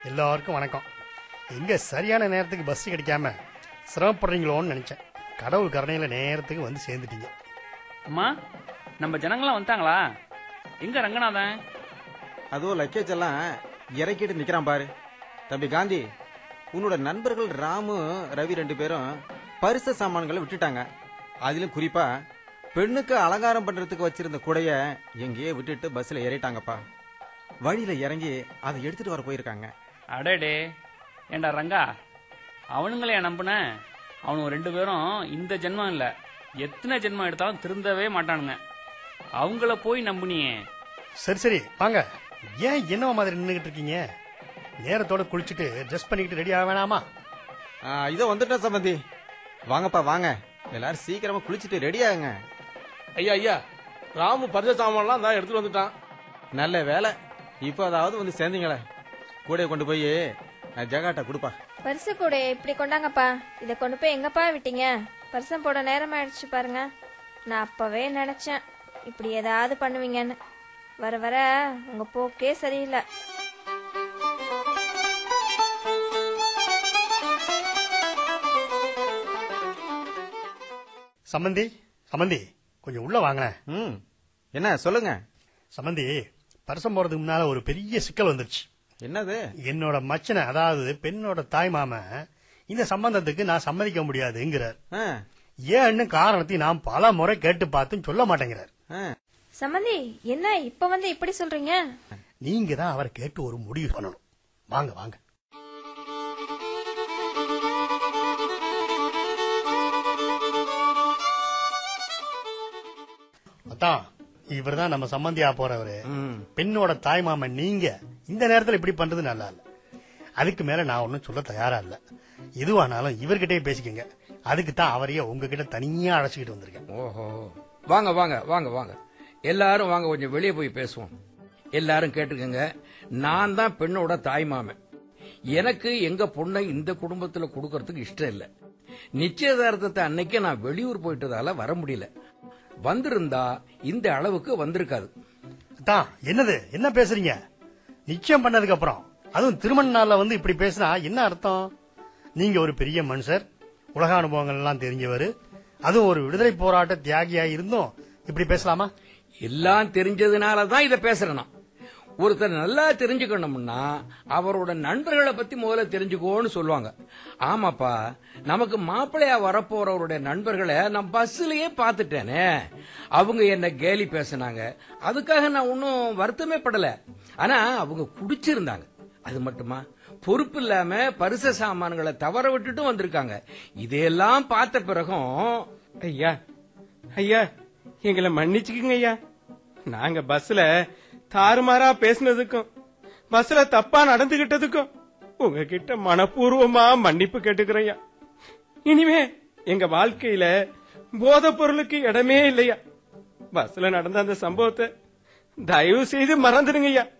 எல்லாருக்கும் வணக்கம் எங்க சரியான நேரத்துக்கு பஸ் கிடைக்காம சிரமப்படுறீங்களோன்னு நினைச்சேன் கடவுள் கருணையில நேரத்துக்கு வந்து சேர்ந்துட்டீங்க அம்மா நம்ம ஜனங்களாம் வந்துட்டாங்களா எங்க ரங்கநாதன் அதுவும் லக்கேஜ் எல்லாம் இறக்கிட்டு நிக்கிறான் பாரு தம்பி காந்தி உன்னோட நண்பர்கள் ராமு ரவி ரெண்டு பேரும் பரிசு சாமான்களை விட்டுட்டாங்க அதிலும் குறிப்பா பெண்ணுக்கு அலங்காரம் பண்றதுக்கு வச்சிருந்த குடைய எங்கேயோ விட்டுட்டு பஸ்ல ஏறிட்டாங்கப்பா வழியில இறங்கி அதை எடுத்துட்டு வர போயிருக்காங்க அடடே ஏண்டா ரங்கா அவனுங்களே நம்பின அவனுங்க ரெண்டு பேரும் இந்த ஜென்மம் இல்ல எத்தனை ஜென்மம் எடுத்தாலும் திருந்தவே மாட்டானுங்க அவங்கள போய் நம்புனியே சரி சரி வாங்க ஏன் என்ன மாதிரி நின்றுகிட்டு இருக்கீங்க நேரத்தோட குளிச்சுட்டு ட்ரெஸ் பண்ணிக்கிட்டு ரெடி ஆக வேணாமா ஆ, இதோ வந்துட்டேன் சம்பந்தி வாங்கப்பா வாங்க எல்லாரும் சீக்கிரமா குளிச்சுட்டு ரெடி ஆகுங்க ஐயா ஐயா ராமு பரிச சாமான்லாம் தான் எடுத்துட்டு வந்துட்டான் நல்ல வேலை இப்போ அதாவது வந்து சேர்ந்தீங்களே கூடைய கொண்டு போய் ஜகாட்டா கொடுப்பா பரிசு கூட இப்படி கொண்டாங்கப்பா இதை கொண்டு போய் எங்கப்பா விட்டீங்க பரிசம் போட நேரம் ஆயிடுச்சு பாருங்க நான் அப்பவே நினைச்சேன் இப்படி ஏதாவது பண்ணுவீங்கன்னு வர வர உங்க போக்கே சரியில்லை சம்மந்தி சம்மந்தி கொஞ்சம் உள்ள வாங்கினேன் ம் என்ன சொல்லுங்க சம்மந்தி பரிசம் போறதுக்கு முன்னால ஒரு பெரிய சிக்கல் வந்துருச்சு என்னது என்னோட மச்சனை அதாவது பெண்ணோட தாய் மாமன் இந்த சம்பந்தத்துக்கு நான் சம்மதிக்க முடியாதுங்கிறார் ஆ, ஏன்னு காரணத்தையும் நான் பல முறை கேட்டு பார்த்தும் சொல்ல மாட்டேங்கிறார் ஆ. சம்மந்தி என்ன இப்ப வந்து இப்படி சொல்றீங்க நீங்க தான் அவரை கேட்டு ஒரு முடிவு பண்ணணும் வாங்க வாங்க அதான் இவர்தான் நம்ம சம்பந்தியா போறவரு ம். பெண்ணோட தாய் மாமன் நீங்க இந்த நேரத்துல இப்படி பண்றது நல்லா இல்ல அதுக்கு மேல நான் ஒன்னும் சொல்ல தயாரா இல்ல எதுவானாலும் இவர்கிட்டயே பேசிக்கங்க அதுக்கு தான் அவரையே உங்ககிட்ட தனியா அழைச்சிக்கிட்டு வந்திருக்கேன் ஓஹோ வாங்க வாங்க வாங்க வாங்க எல்லாரும் வாங்க கொஞ்சம் வெளியே போய் பேசுவோம் எல்லாரும் கேட்டுக்கங்க நான் தான் பெண்ணோட தாய் மாமன் எனக்கு எங்க பொண்ணை இந்த குடும்பத்துல கொடுக்கறதுக்கு இஷ்டம் இல்ல நிச்சயதார்த்தத்தை அன்னைக்கு நான் வெளியூர் போயிட்டதால வர முடியல வந்திருந்தா இந்த அளவுக்கு வந்திருக்காது அதான் என்னது என்ன பேசுறீங்க நிச்சயம் பண்ணதுக்கு அப்புறம் அதுவும் திருமண நாள்ல வந்து இப்படி பேசினா என்ன அர்த்தம் நீங்க ஒரு பெரிய மனுஷர் உலக அனுபவங்கள் எல்லாம் தெரிஞ்சவர் அதுவும் ஒரு விடுதலை போராட்ட தியாகியா இருந்தும் இப்படி பேசலாமா எல்லாம் தெரிஞ்சதுனால தான் இதை பேசுறேன் நான். ஒருத்தர் நல்லா தெரிஞ்சுக்கணும்னா அவரோட நண்பர்களை பத்தி முதல்ல தெரிஞ்சுக்கோன்னு சொல்லுவாங்க ஆமாப்பா நமக்கு மாப்பிள்ளையா வரப்போறவருடைய நண்பர்களை நான் பஸ்லயே பார்த்துட்டேனே அவங்க என்ன கேலி பேசினாங்க அதுக்காக நான் ஒன்னும் வருத்தமே படல ஆனா அவங்க குடிச்சிருந்தாங்க அது மட்டுமா பொறுப்பு இல்லாம பரிச சாமான்களை தவற விட்டுட்டும் வந்திருக்காங்க இதையெல்லாம் பார்த்த பிறகும் ஐயா ஐயா எங்களை மன்னிச்சுக்குங்க ஐயா நாங்க பஸ்ல தாறுமாறா பேசுனதுக்கும் பஸ்ல தப்பா நடந்துகிட்டதுக்கும் உங்ககிட்ட மனப்பூர்வமா மன்னிப்பு கேட்டுக்கிறேன் ஐயா இனிமே எங்க வாழ்க்கையில போதைப் பொருளுக்கு இடமே இல்லையா பஸ்ல நடந்த அந்த சம்பவத்தை தயவு செய்து மறந்துடுங்க ஐயா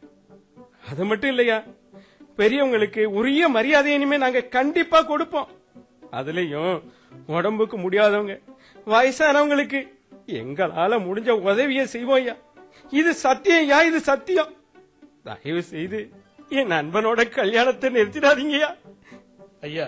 அது மட்டும் இல்லையா பெரியவங்களுக்கு உரிய மரியாதை இனிமே நாங்க கண்டிப்பா கொடுப்போம் அதுலயும் உடம்புக்கு முடியாதவங்க வயசானவங்களுக்கு எங்களால முடிஞ்ச உதவியை செய்வோம் ஐயா இது சத்தியம் ஐயா இது சத்தியம் தயவு செய்து என் நண்பனோட கல்யாணத்தை நிறுத்திடாதீங்கய்யா ஐயா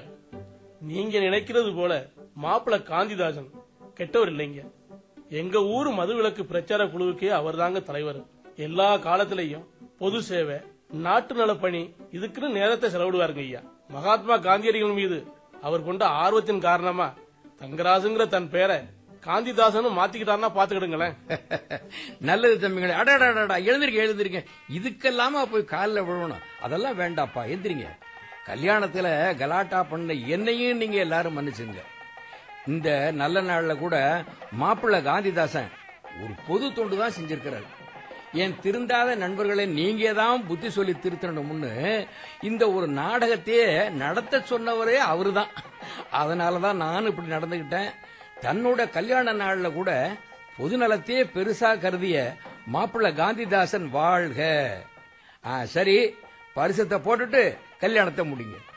நீங்க நினைக்கிறது போல மாப்பிள காந்திதாசன் கெட்டவர் இல்லைங்க எங்க ஊர் மதுவிலக்கு பிரச்சார குழுவுக்கே அவர்தாங்க தலைவர் எல்லா காலத்திலையும் பொது சேவை நாட்டு நலப்பணி இதுக்குன்னு நேரத்தை செலவிடுவாருங்க ஐயா மகாத்மா காந்தியடிகள் மீது அவர் கொண்ட ஆர்வத்தின் காரணமா தங்கராசுங்கிற தன் பேரை காந்திதாசனும் மாத்திக்கிட்டாருன்னா பாத்துக்கிடுங்களேன் நல்லது தம்பிங்களே அடடா எழுந்திருக்க எழுந்திருக்க இதுக்கெல்லாமா போய் காலில் விழணும் அதெல்லாம் வேண்டாப்பா எந்திரிங்க கல்யாணத்துல கலாட்டா பண்ண என்னையும் நீங்க எல்லாரும் மன்னிச்சுங்க இந்த நல்ல நாள்ல கூட மாப்பிள்ளை காந்திதாசன் ஒரு பொது தொண்டு தான் செஞ்சிருக்கிறாரு என் திருந்தாத நண்பர்களை நீங்க தான் புத்தி சொல்லி திருத்தணும்னு இந்த ஒரு நாடகத்தையே நடத்த சொன்னவரே அவருதான் அதனாலதான் நான் இப்படி நடந்துகிட்டேன் தன்னோட கல்யாண நாள்ல கூட பொதுநலத்தையே பெருசா கருதிய மாப்பிள்ளை காந்திதாசன் வாழ்க ஆ, சரி பரிசத்தை போட்டுட்டு கல்யாணத்தை முடிங்க